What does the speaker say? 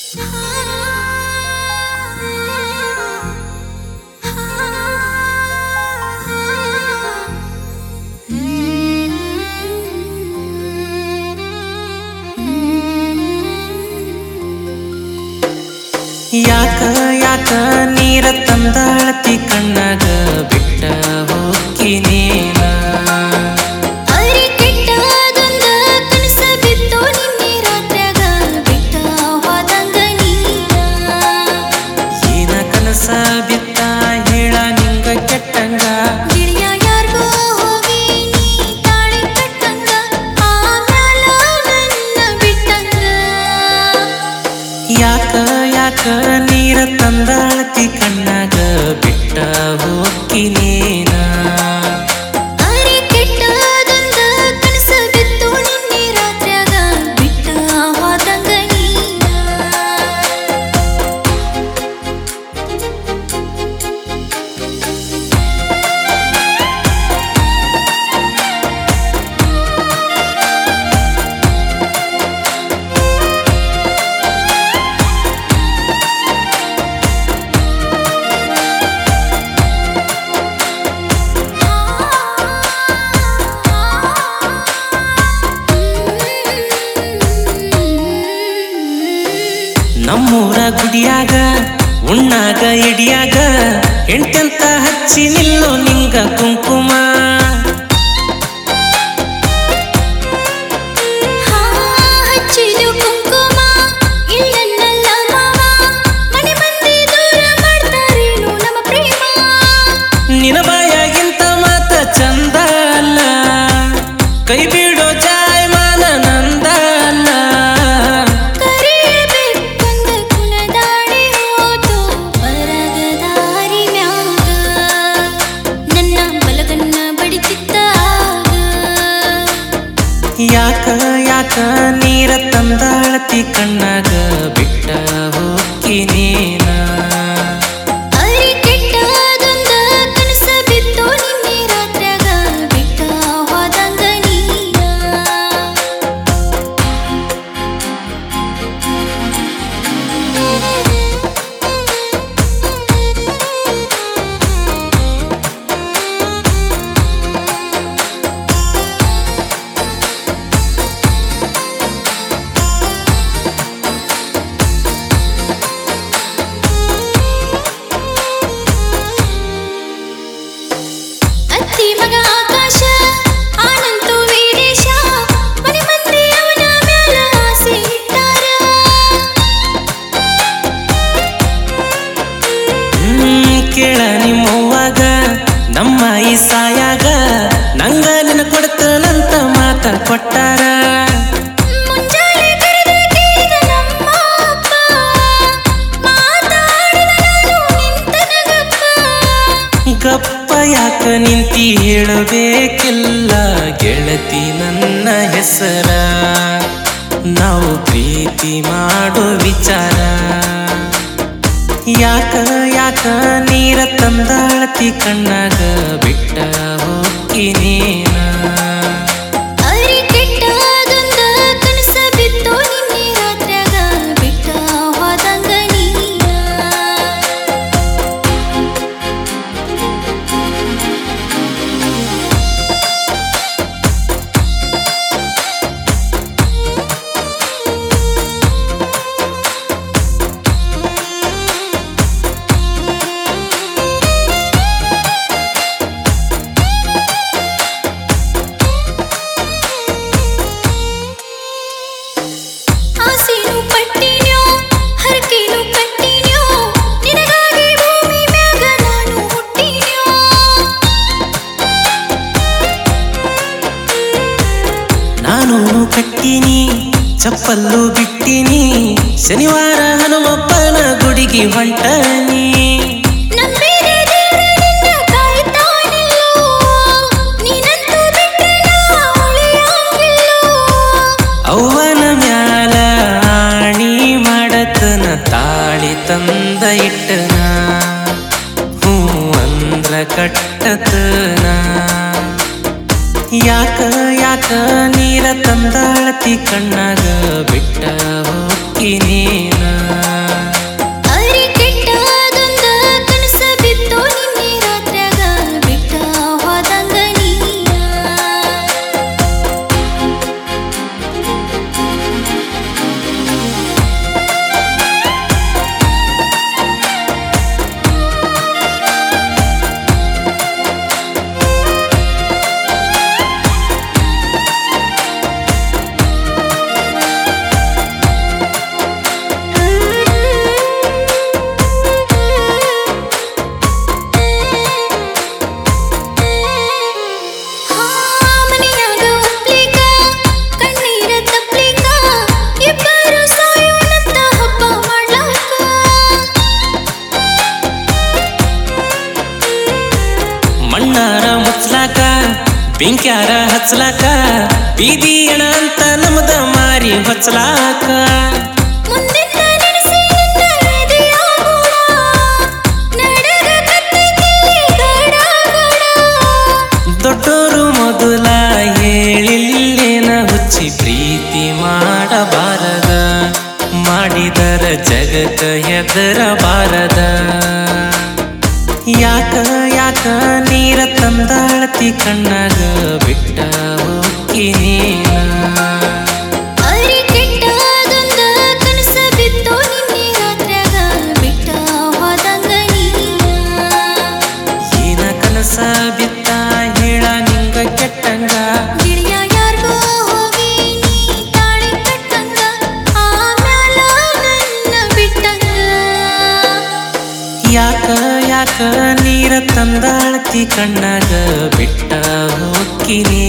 ಯಾಕ ಯಾಕ ನೀರ ತಂದಾಳತಿ ಕಣ್ಣಾಗ ಬಿಟ್ಟ ಹೋಗ್ಕಿನೇನ ಅರಿ ಕೆಟ್ಟದೊಂದ ಕನಸ ಬಿತ್ತು ನಿನ್ನೆ ರಾತ್ರ್ಯಾಗ ಬಿಟ್ಟ ಹೋದಂಗ ನೀನ ಏನ ಕನಸ ಬಿತ್ತ ಹೇಳ ನಿಂಗ ಕೆಟ್ಟಂಗ ಗಿಳಿಯ ಯಾರ್ಗೋ ಹೋಗಿ ನೀ ತಾಳಿ ಕಟ್ಟಂಗ ಆಮ್ಯಾಲ ನನ್ನ ಬಿಟ್ಟಂಗ ಯಾಕ ಯಾಕ ನೀರ ತಂದಾಳತಿ ಕಣ್ಣಾಗ ಬಿಟ್ಟ ಹೋಗ್ಕಿನೇನ ಅರಿ ಕೆಟ್ಟದೊಂದ ಕನಸ ಬಿತ್ತು ನಿನ್ನೆ ರಾತ್ರ್ಯಾಗ ಬಿಟ್ಟ ಹೋದಂಗ ನೀನ ನಮ್ಮೂರ ಗುಡಿಯಾಗ ಉಣ್ಣಾಗ ಇಡಿಯಾಗ ಎಂಟೆಂತ ಹಚ್ಚಿ ನಿಲ್ಲೋ ನಿಂಗ ಕುಂಕುಮ ಹಚ್ಚಿದು ಕುಂಕುಮ ಇಲ್ಲನ್ನಲ್ಲ ಮಾವ ಮನೆ ಮಂದಿ ದೂರ ಮಾಡ್ತಾರೇನು ನಮ್ಮ ಪ್ರೇಮ ನಿನ ಬಾಯಾಗಿಂತ ಮಾತ ಚಂದ ಅಲ್ಲ ಕೈ ಬಿಡೋ ಜಾಯಮಾನ ನಂದ ಅಲ್ಲ ಕರಿಯಬೇಕಂದ ಕುಲದಾಡಿ ಹೋತು ಬರಗದಾರಿ ಮ್ಯಾಗ ನನ್ನ ಬಲಗನ್ನ ಬಡಿತಿದ್ದಾಗ ಯಾಕ ಯಾಕ ನೀರ ತಂದಾಳತಿ ಕಣ್ಣಾಗ ಬಿಟ್ಟ ಹೋಗ್ಕಿನೇನ ಅರಿ ಕೆಟ್ಟದೊಂದ ಕನಸ ಬಿತ್ತು ನಿನ್ನೆ ರಾತ್ರ್ಯಾಗ ಬಿಟ್ಟ ಹೋದಂಗ ನೀನ ಅತ್ತಿ ಮಗ ಆಕಾಶ ಆನಂತು ವೀರೇಶ ಮನೆ ಮಂದಿ ಅವನ ಮ್ಯಾಲ ಆಸೆ ಇಟ್ಟಾರ ಹ್ಮ್ ಕೇಳ ನಿಮ್ಮವ್ವಾಗ ನಮ್ಮ ಈ ಸಾಯಾಗ ನಂಗ ನಿನ ಕೊಡ್ತನಂತ ಮಾತ ಕೊಟ್ಟಾರ ಮುಂಜಾನೆ ಕರೆದ ಕೇಳಿದ ನಮ್ಮ ಅಪ್ಪ ಮಾತಾಡಿದ ನಾನು ನಿಂತ ನಗಪ್ಪ ಗಪ್ಪ ಯಾಕ ನಿಂತಿ ಹೇಳಬೇಕಿಲ್ಲ ಗೆಳತಿ ನನ್ನ ಹೆಸರ ನಾವು ಪ್ರೀತಿ ಮಾಡೋ ವಿಚಾರ ಯಾಕ ಯಾಕ ನೀರ ತಂದಾಳತಿ ಕಣ್ಣಾಗ ಬಿಟ್ಟ ಹೋಗ್ಕಿನೇನ ಅರಿ ಕೆಟ್ಟದೊಂದ ಕನಸ ಬಿತ್ತು ನಿನ್ನೆ ರಾತ್ರ್ಯಾಗ ಬಿಟ್ಟ ಹೋದಂಗ ನೀನ ಆಸೆನು ಪಟ್ಟಿನ್ಯೋ ಹರಕೆನು ಕಟ್ಟಿನ್ಯೋ ನಿನಗಾಗಿ ಭೂಮಿ ಮ್ಯಾಗ ನಾನು ಹುಟ್ಟಿನ್ಯೋ ನಾನು ಕಟ್ಟಿನಿ ಚಪ್ಪಲ್ಲು ಬಿಟ್ಟಿನಿ ಶನಿವಾರ ಹನುಮಪ್ಪನ ಗುಡಿಗೆ ಹೊಂಟನಿ ನಂಬಿದ ದೇವ್ರ ನಿನ್ನ ಕಾಯ್ತಾನಿಲ್ಲೋ ನೀನಂತೂ ಬಿಟ್ರೆ ನಾ ಉಳಿಯಂಗಿಲ್ಲೋ ಅವ್ವನ ಮ್ಯಾಲ ಆಣಿ ಮಾಡತನ ತಾಳಿ ತಂದ ಇಟ್ಟನ ಹ್ಞೂ ಅಂದ್ರ ಕಟ್ಟತನ ಯಾಕ ಯಾಕ ನೀರ ತಂದಾಳತಿ ಕಣ್ಣಾಗ ಬಿಟ್ಟ ಹೋಗ್ಕಿನೇನ ಹೋಕ್ಕಿ ನೀನ ಅರಿ ಕೆಟ್ಟದೊಂದ ಕನಸ ಬಿತ್ತು ನಿನ್ನೆ ರಾತ್ರ್ಯಾಗ ಬಿಟ್ಟ ಹೋದಂಗ ನೀನ ಮನೆಯಾಗ ಒಪ್ಲಿಕ ಕಣ್ಣೀರ ತಪ್ಲಿಕ ಇಬ್ಬರು ಸಾಯೋಣಂತ ಹಬ್ಬ ಮಾಡ್ಲಾಕ ಮಣ್ಣಾರ ಮುಚ್ಲಾಕ ಬೆಂಕ್ಯಾರ ಹಚ್ಲಾಕ ಬೀದಿ ಎಣ ಅಂತ ನಮ್ದ ಮಾರಿ ಹೊಚ್ಲಾಕ ಮುಂದಿನ ನೆನೆಸಿ ನನ್ನ ಎದೆಯ ಗೂಡ ನಡಗ ಕತ್ತೈತಿ ಗಡ ಗಡ ದೊಡ್ಡೋರು ಮೊದಲ ಹೇಳಿಲ್ಲೇನ ಹುಚ್ಚಿ ಪ್ರೀತಿ ಮಾಡಬಾರದ ಮಾಡಿದರ ಜಗತ್ತ ಹೆದರಬಾರದ ಯಾಕ ಯಾಕ ನೀರ ತಂದಾಳತಿ ಕಣ್ಣಾಗ ಬಿಟ್ಟ ಹೋಕ್ಕಿ ನೀನ ಅರಿ ಕೆಟ್ಟದೊಂದ ಕನಸ ಬಿತ್ತು ನಿನ್ನೆ ರಾತ್ರ್ಯಾಗ ಬಿಟ್ಟ ಹೋದಂಗ ನೀನ ಏನ ಕನಸ ಬಿತ್ತ ಹೇಳ ನಿಂಗ ಕೆಟ್ಟಂಗ ಗಿಳಿಯ ಯಾರ್ಗೋ ಹೋಗಿ ನೀ ತಾಳಿ ಕಟ್ಟಂಗ ಆಮ್ಯಾಲ ನನ್ನ ಬಿಟ್ಟಂಗ ಯಾಕ ಯಾಕ ನೀರ ತಂದಾಳತಿ ಕಣ್ಣಾಗ ಬಿಟ್ಟ ಹೋಕ್ಕಿ ನೀನ